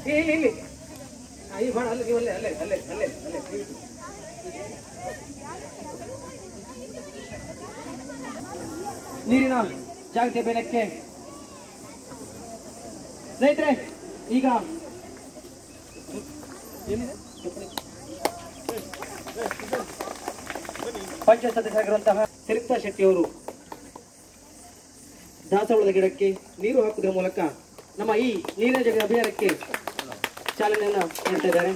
ಇಲ್ಲಿ ಇಲ್ಲಿ ಆ, ಈ ಬಾಣ ಅಲ್ಲೇ ನೀವು ಅಲ್ಲೇ ಅಲ್ಲೇ ಅಲ್ಲೇ ಅಲ್ಲೇ ಅಲ್ಲೇ ನೀರಿನ ಜಾಗತಿಯ ಬೆಳಕ್ಕೆ ಸ್ನೇಹಿತರೆ ಈಗ ಏನಿದೆ ಪಂಚಾಯತ್ ಸದಸ್ಯರಾಗಿರುವಂತಹ ಸಿರಿಕ್ತಾ ಶೆಟ್ಟಿಯವರು ದಾಸವಾಳದ ಗಿಡಕ್ಕೆ ನೀರು ಹಾಕುವುದರ ಮೂಲಕ ನಮ್ಮ ಈ ನೀರಿನ ಜಗ ಅಭಿಯಾನಕ್ಕೆ ಚಾಲನೆಯನ್ನ ನೀಡ್ತಾ ಇದ್ದಾರೆ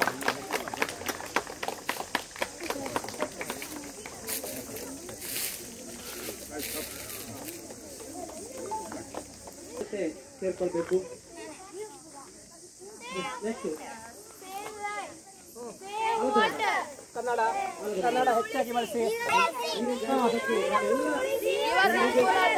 ಮತ್ತೆ ಸೇರ್ಕೊಳ್ಬೇಕು ನೆಕ್ಸ್ಟ್ ಕನ್ನಡ ಕನ್ನಡ ಹೆಚ್ಚಾಗಿ ಬಳಸಿ ಹಾ, ಅದಕ್ಕೆ ನಾವೆಲ್ಲ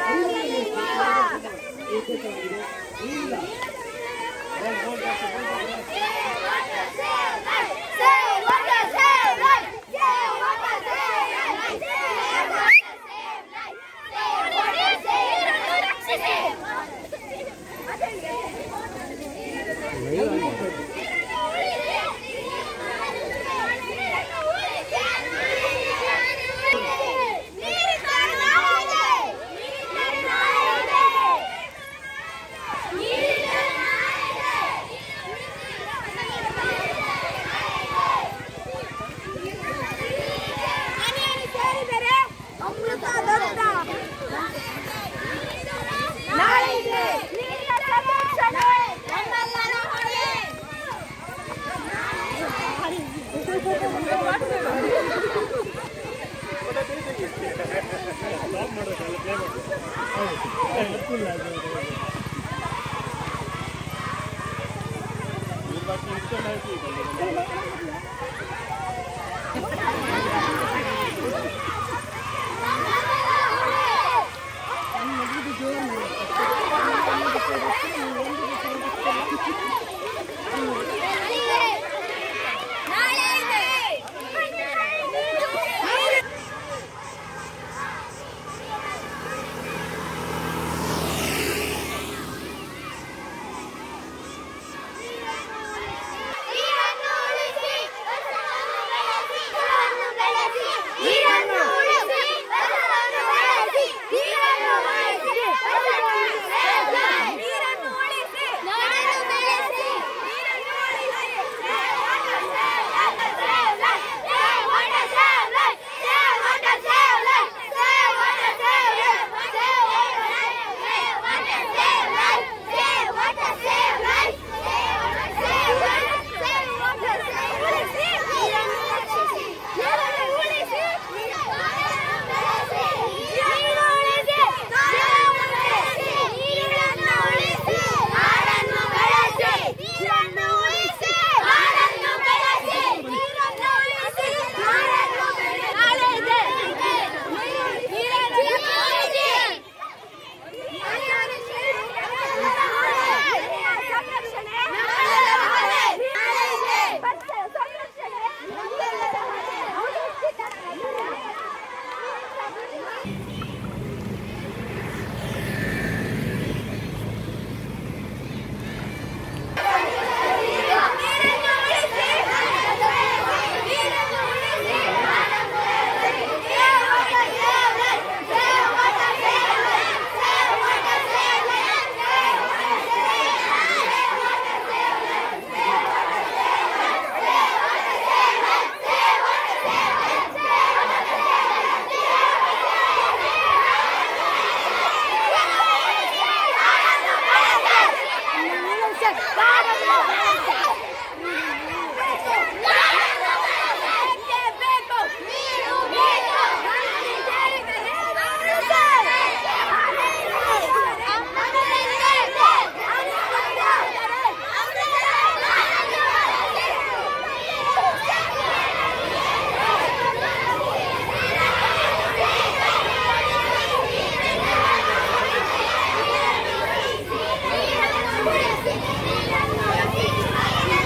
ಅಮೃತ ದತ್ತ ನಾಳೆ ನೀರಿನ ಸಂರಕ್ಷಣೆ ನಮ್ಮೆಲ್ಲರ ಹೊಣೆ ನಾಳೆ ಇದೆ ನೀರನ್ನು ಉಳಿಸಿ ಹೊಸವನ್ನು ಬೆಳೆಸಿ ಹೊಸವನ್ನು ಬೆಳೆಸಿ ನೀರನ್ನು ಉಳಿಸಿ ಹೊಸವನ್ನು ಬೆಳೆಸಿ ನೀರನ್ನು ಉಳಿಸಿ ಹೊಸವನ್ನು ಬೆಳೆಸಿ ನೀರನ್ನು ಉಳಿಸಿ ನಾಡನ್ನು ಬೆಳೆಸಿ ನೀರನ್ನು ಉಳಿಸಿ Save water, save life! Save water, save life! Save water, save life! Save water, save life! Save water, save life! Save water, save life! Save water, save life! Save water, save life! ನೀರನ್ನು ರಕ್ಷಿಸಿ ನೀರನ್ನು ಉಳಿಸಿ ನೀರನ್ನು ಉಳಿಸಿ ನಾಡನ್ನು ಬೆಳೆಸಿ ನೀರನ್ನು ಉಳಿಸಿ ನಾಡನ್ನು ಬೆಳೆಸಿ ನೀರನ್ನು ಉಳಿಸಿ ನಾಡನ್ನು ಬೆಳೆಸಿ ನೀರನ್ನು ಉಳಿಸಿ ನಾಡನ್ನು ಬೆಳೆಸಿ ನಾಳೆ ಇದೆ ನೀರನ್ನು ಉಳಿಸಿ ನೀರನ್ನು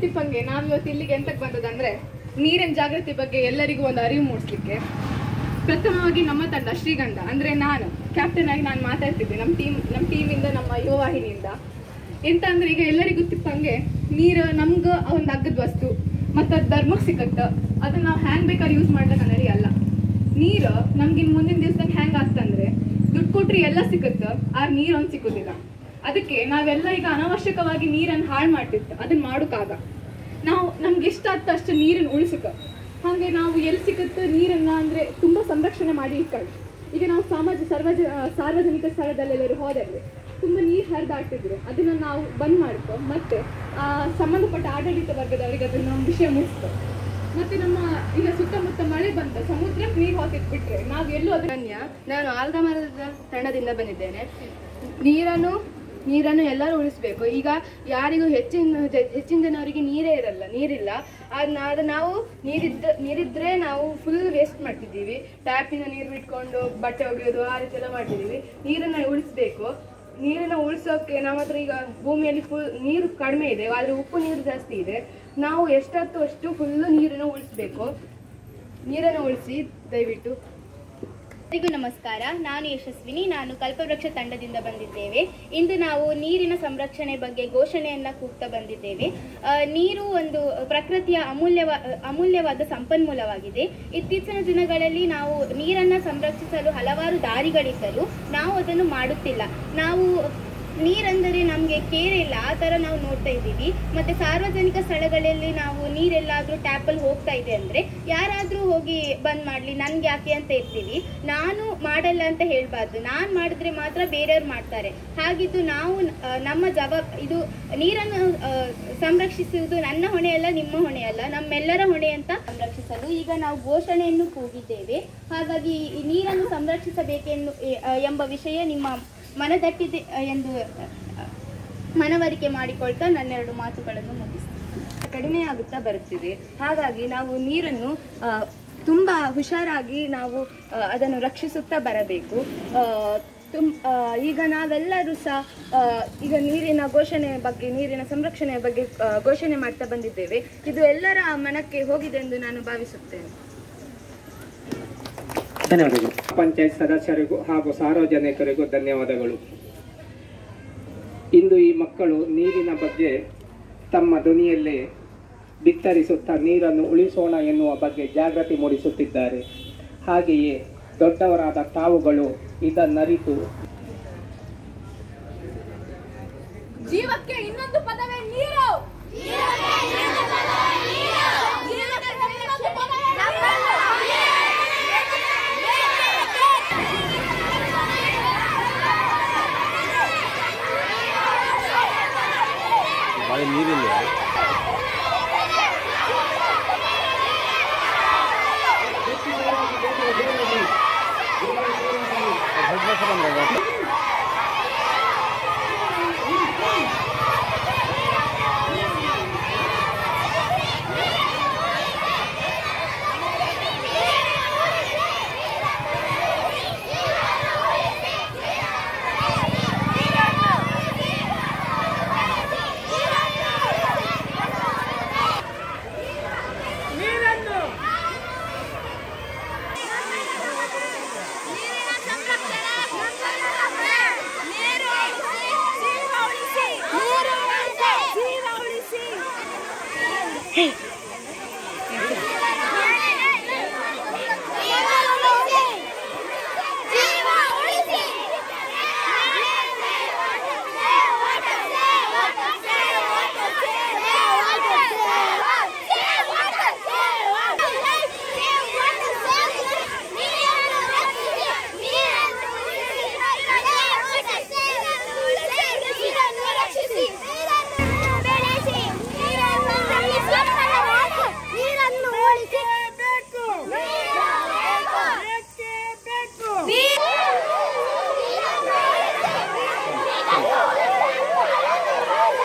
ಗೊತ್ತಿಪ್ಪಂಗೆ ನಾವ್ ಇವತ್ತು ಇಲ್ಲಿಗೆ ಎಂತಕ್ ಬಂದದಂದ್ರೆ ನೀರಿನ ಜಾಗೃತಿ ಬಗ್ಗೆ ಎಲ್ಲರಿಗೂ ಒಂದು ಅರಿವು ಮೂಡಿಸ್ಲಿಕ್ಕೆ ಪ್ರಥಮವಾಗಿ ನಮ್ಮ ತಂಡ ಶ್ರೀಗಂಧ ಅಂದ್ರೆ ನಾನು ಕ್ಯಾಪ್ಟನ್ ಆಗಿ ನಾನು ಮಾತಾಡ್ತಿದ್ದೆ ನಮ್ಮ ಟೀಮ್ ನಮ್ಮ ಟೀಮಿಂದ ನಮ್ಮ ಯುವ ವಾಹಿನಿಯಿಂದ ಎಂತ ಅಂದ್ರೆ ಈಗ ಎಲ್ಲರಿಗೂ ತಿಪ್ಪಂಗೆ ನೀರು ನಮ್ಗ ಒಂದು ಅಗ್ಗದ ವಸ್ತು ಮತ್ತು ಅದು ಧರ್ಮಕ್ಕೆ ಸಿಕ್ಕತ್ತ ಅದನ್ನ ನಾವು ಹ್ಯಾಂಗ್ ಬೇಕಾದ್ರೆ ಯೂಸ್ ಮಾಡ್ಲಿಕ್ಕೆ ನಡೆಯಲ್ಲ ನೀರು ನಮ್ಗೆ ಇನ್ ಮುಂದಿನ ದಿವಸದಾಗ ಹೆಂಗ್ ಆಗ್ತಂದ್ರೆ ದುಡ್ಡು ಕೊಟ್ರೆ ಎಲ್ಲ ಸಿಕ್ಕತ್ತ ಆ ನೀರು ಒಂದು ಸಿಕ್ಕುದಿಲ್ಲ ಅದಕ್ಕೆ ನಾವೆಲ್ಲ ಈಗ ಅನಾವಶ್ಯಕವಾಗಿ ನೀರನ್ನು ಹಾಳು ಮಾಡ್ತಿತ್ತು ಅದನ್ನ ಮಾಡೋಕ್ಕಾಗ ನಾವು ನಮ್ಗೆ ಎಷ್ಟು ಆತ ಅಷ್ಟು ನೀರನ್ನು ಉಳಿಸಕ ಹಾಗೆ ನಾವು ಎಲ್ಲಿ ಸಿಕ್ಕುತ್ತೆ ನೀರನ್ನ ಅಂದ್ರೆ ತುಂಬಾ ಸಂರಕ್ಷಣೆ ಮಾಡಿ ಇಟ್ಕೊಳ್ಳಿ ಈಗ ನಾವು ಸಮಾಜ ಸರ್ವಜ ಸಾರ್ವಜನಿಕ ಸ್ಥಳದಲ್ಲೆಲ್ಲರೂ ಹೋದಲ್ಲಿ ತುಂಬಾ ನೀರು ಹರಿದಾಡ್ತಿದ್ರು ಅದನ್ನ ನಾವು ಬಂದ್ ಮಾಡ್ಕೊ ಮತ್ತೆ ಆ ಸಂಬಂಧಪಟ್ಟ ಆಡಳಿತ ವರ್ಗದವರಿಗೆ ಅದನ್ನ ನಾವು ವಿಷಯ ಮುಟ್ಸ್ಕೊ ಮತ್ತೆ ನಮ್ಮ ಈಗ ಸುತ್ತಮುತ್ತ ಮಳೆ ಬಂತ ಸಮುದ್ರಕ್ಕೆ ನೀರು ಹಾಕಿಟ್ಬಿಟ್ರೆ ನಾವು ಎಲ್ಲೂ ಅದನ್ನ ನಾನು ಆಲ್ದ ಮರದ ತಂಡದಿಂದ ಬಂದಿದ್ದೇನೆ ನೀರನ್ನು ನೀರನ್ನು ಎಲ್ಲರೂ ಉಳಿಸ್ಬೇಕು ಈಗ ಯಾರಿಗೂ ಹೆಚ್ಚಿನ ಜ- ಹೆಚ್ಚಿನ ಜನವರಿಗೆ ನೀರೇ ಇರಲ್ಲ ನೀರಿಲ್ಲ ಅದನ್ನ ಅದು ನಾವು ನೀರಿದ್ದ ನೀರಿದ್ರೆ ನಾವು ಫುಲ್ ವೇಸ್ಟ್ ಮಾಡ್ತಿದ್ದೀವಿ ಟ್ಯಾಪಿನ ನೀರು ಬಿಟ್ಕೊಂಡು ಬಟ್ಟೆ ಒಗೆಯೋದು ಆ ರೀತಿ ಎಲ್ಲ ಮಾಡ್ತಿದ್ದೀವಿ ನೀರನ್ನು ಉಳಿಸ್ಬೇಕು ನೀರನ್ನು ಉಳಿಸೋಕೆ ನಮ್ಮ ಹತ್ರ ಈಗ ಭೂಮಿಯಲ್ಲಿ ಫುಲ್ ನೀರು ಕಡಿಮೆ ಇದೆ ಆದರೆ ಉಪ್ಪು ನೀರು ಜಾಸ್ತಿ ಇದೆ ನಾವು ಎಷ್ಟೊತ್ತು ಅಷ್ಟು ಫುಲ್ಲು ನೀರನ್ನು ಉಳಿಸ್ಬೇಕು ನೀರನ್ನು ಉಳಿಸಿ ದಯವಿಟ್ಟು ಎಲ್ಲರಿಗೂ ನಮಸ್ಕಾರ ನಾನು ಯಶಸ್ವಿನಿ ನಾನು ಕಲ್ಪವೃಕ್ಷ ತಂಡದಿಂದ ಬಂದಿದ್ದೇವೆ ಇಂದು ನಾವು ನೀರಿನ ಸಂರಕ್ಷಣೆ ಬಗ್ಗೆ ಘೋಷಣೆಯನ್ನ ಕೂಗ್ತಾ ಬಂದಿದ್ದೇವೆ ಆ, ನೀರು ಒಂದು ಪ್ರಕೃತಿಯ ಅಮೂಲ್ಯವ ಅಮೂಲ್ಯವಾದ ಸಂಪನ್ಮೂಲವಾಗಿದೆ ಇತ್ತೀಚಿನ ದಿನಗಳಲ್ಲಿ ನಾವು ನೀರನ್ನ ಸಂರಕ್ಷಿಸಲು ಹಲವಾರು ದಾರಿಗಳಿದ್ದರೂ ನಾವು ಅದನ್ನು ಮಾಡುತ್ತಿಲ್ಲ ನಾವು ನೀರೆಂದರೆ ನಮಗೆ ಕೇರ್ ಇಲ್ಲ ಆ ಥರ ನಾವು ನೋಡ್ತಾ ಇದ್ದೀವಿ ಮತ್ತೆ ಸಾರ್ವಜನಿಕ ಸ್ಥಳಗಳಲ್ಲಿ ನಾವು ನೀರೆಲ್ಲಾದರೂ ಟ್ಯಾಪಲ್ಲಿ ಹೋಗ್ತಾ ಇದೆ ಅಂದರೆ ಯಾರಾದರೂ ಹೋಗಿ ಬಂದ್ ಮಾಡಲಿ ನನ್ಗೆ ಯಾಕೆ ಅಂತ ಇರ್ತೀವಿ ನಾನು ಮಾಡಲ್ಲ ಅಂತ ಹೇಳ್ಬಾರ್ದು ನಾನು ಮಾಡಿದ್ರೆ ಮಾತ್ರ ಬೇರೆಯವ್ರು ಮಾಡ್ತಾರೆ ಹಾಗಿದ್ದು ನಾವು ಆ, ನಮ್ಮ ಜವಾಬ್ ಇದು ನೀರನ್ನು ಆ, ಸಂರಕ್ಷಿಸುವುದು ನನ್ನ ಹೊಣೆ ಅಲ್ಲ ನಿಮ್ಮ ಹೊಣೆ ಅಲ್ಲ ನಮ್ಮೆಲ್ಲರ ಹೊಣೆ ಅಂತ ಸಂರಕ್ಷಿಸಲು ಈಗ ನಾವು ಘೋಷಣೆಯನ್ನು ಕೂಗಿದ್ದೇವೆ ಹಾಗಾಗಿ ಈ ನೀರನ್ನು ಸಂರಕ್ಷಿಸಬೇಕೆಂದು ಆ, ಎಂಬ ವಿಷಯ ನಿಮ್ಮ ಮನದಟ್ಟಿದೆ ಆ, ಎಂದು ಆ, ಮನವರಿಕೆ ಮಾಡಿಕೊಳ್ತಾ ನನ್ನೆರಡು ಮಾತುಗಳನ್ನು ಮುಗಿಸ್ತೀನಿ ಕಡಿಮೆ ಆಗುತ್ತಾ ಬರುತ್ತಿದೆ ಹಾಗಾಗಿ ನಾವು ನೀರನ್ನು ಆ, ತುಂಬಾ ಹುಷಾರಾಗಿ ನಾವು ಆ, ಅದನ್ನು ರಕ್ಷಿಸುತ್ತಾ ಬರಬೇಕು ಆ, ತುಂ ಆ, ಈಗ ನಾವೆಲ್ಲರೂ ಸಹ ಆ, ಈಗ ನೀರಿನ ಘೋಷಣೆ ಬಗ್ಗೆ ನೀರಿನ ಸಂರಕ್ಷಣೆಯ ಬಗ್ಗೆ ಆ, ಘೋಷಣೆ ಮಾಡ್ತಾ ಬಂದಿದ್ದೇವೆ ಇದು ಎಲ್ಲರ ಮನಕ್ಕೆ ಹೋಗಿದೆ ಎಂದು ನಾನು ಭಾವಿಸುತ್ತೇನೆ ಧನ್ಯವಾದಗಳು ಪಂಚಾಯತ್ ಸದಸ್ಯರಿಗೂ ಹಾಗೂ ಸಾರ್ವಜನಿಕರಿಗೂ ಧನ್ಯವಾದಗಳು ಇಂದು ಈ ಮಕ್ಕಳು ನೀರಿನ ಬಗ್ಗೆ ತಮ್ಮ ಧ್ವನಿಯಲ್ಲೇ ಬಿತ್ತರಿಸುತ್ತಾ ನೀರನ್ನು ಉಳಿಸೋಣ ಎನ್ನುವ ಬಗ್ಗೆ ಜಾಗೃತಿ ಮೂಡಿಸುತ್ತಿದ್ದಾರೆ ಹಾಗೆಯೇ ದೊಡ್ಡವರಾದ ತಾವುಗಳು ಇದನ್ನರಿತು ಜೀವಕ್ಕೆ ಇನ್ನೊಂದು ಪದವೇ ನೀರು ಜೀವಕ್ಕೆ ಇನ್ನೊಂದು ಪದವೇ ಮಳೆ ನೀರಿಲ್ಲ ನೀರು ಉಳಿಸಿ